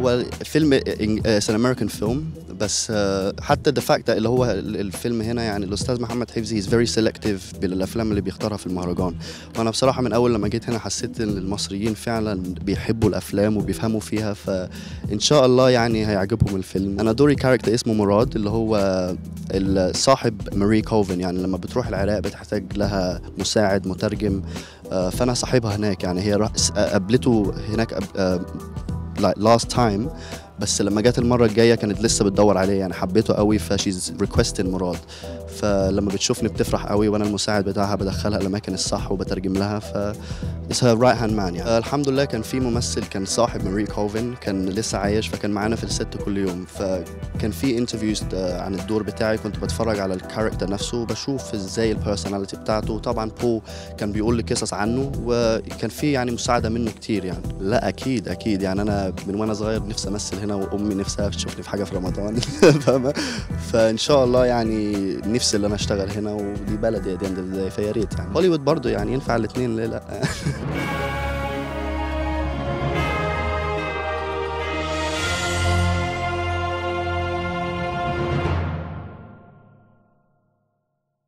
هو فيلم ان امريكان فيلم بس آه، حتى ذا فاكت اللي هو ال- الفيلم هنا يعني الاستاذ محمد حفظي از فيري سيلكتيف بالافلام اللي بيختارها في المهرجان وانا بصراحه من اول لما جيت هنا حسيت ان المصريين فعلا بيحبوا الافلام وبيفهموا فيها فان شاء الله يعني هيعجبهم الفيلم انا دوري كاركتر اسمه مراد اللي هو ال- صاحب ماري كوفن يعني لما بتروح العراق بتحتاج لها مساعد مترجم آه، فانا صاحبها هناك يعني هي راح- قابلته هناك لاست تايم بس لما جت المره الجايه كانت لسه بتدور عليه يعني حبيته قوي فشيز ريكويستد مراد فلما بتشوفني بتفرح قوي وانا المساعد بتاعها بدخلها الاماكن الصح وبترجم لها ف اتس هير رايت هاند مان يعني آه، الحمد لله كان في ممثل كان صاحب ماري كوفن كان لسه عايش فكان معانا في الست كل يوم فكان في انترفيوز عن الدور بتاعي كنت بتفرج على الكاركتر نفسه وبشوف ازاي البيرسوناليتي بتاعته طبعا بو كان بيقول لي قصص عنه وكان في يعني مساعده منه كتير يعني لا اكيد اكيد يعني انا من وانا صغير نفسي امثل هنا وامي نفسها تشوفني في حاجه في رمضان فاهمه فان شاء الله يعني نفسي ان انا اشتغل هنا ودي بلدي دي فيا ريت يعني هوليوود برضه يعني ينفع الاثنين ليه لا